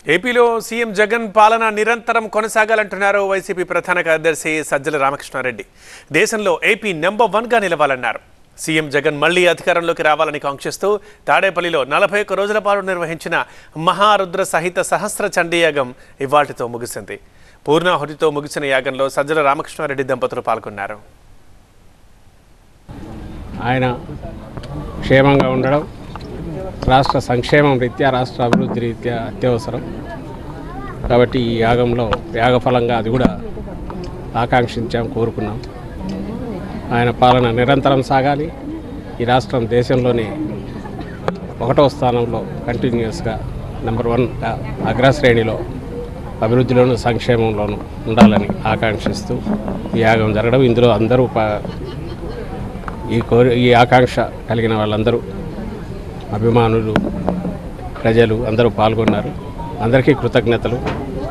ఏపీలో సీఎం జగన్ పాలన నిరంతరం కొనసాగాలంటున్నారు వైసీపీ ప్రధాన కార్యదర్శి సజ్జల రామకృష్ణారెడ్డి దేశంలో ఏపీ నెంబర్ వన్గా నిలవాలన్నారు సీఎం జగన్ మళ్లీ అధికారంలోకి రావాలని కాంక్షిస్తూ తాడేపల్లిలో నలభై ఒక్క రోజుల పాటు నిర్వహించిన మహారుద్ర సహిత సహస్ర చండీ యాగం ఇవాటితో ముగిసింది పూర్ణాహుతితో ముగిసిన యాగంలో సజ్జల రామకృష్ణారెడ్డి దంపతులు పాల్గొన్నారు ఆయన క్షేమంగా ఉండడం రాష్ట్ర సంక్షేమం రీత్యా రాష్ట్ర అభివృద్ధి రీత్యా అత్యవసరం కాబట్టి ఈ యాగంలో యాగఫలంగా అది కూడా ఆకాంక్షించాం కోరుకున్నాం ఆయన పాలన నిరంతరం సాగాలి ఈ రాష్ట్రం దేశంలోనే ఒకటో స్థానంలో కంటిన్యూస్గా నెంబర్ వన్గా అగ్రశ్రేణిలో అభివృద్ధిలోను సంక్షేమంలోనూ ఉండాలని ఆకాంక్షిస్తూ ఈ యాగం జరగడం ఇందులో అందరూ పా ఈ కోరి ఈ ఆకాంక్ష కలిగిన వాళ్ళందరూ అభిమానులు ప్రజలు అందరూ పాల్గొన్నారు అందరికీ కృతజ్ఞతలు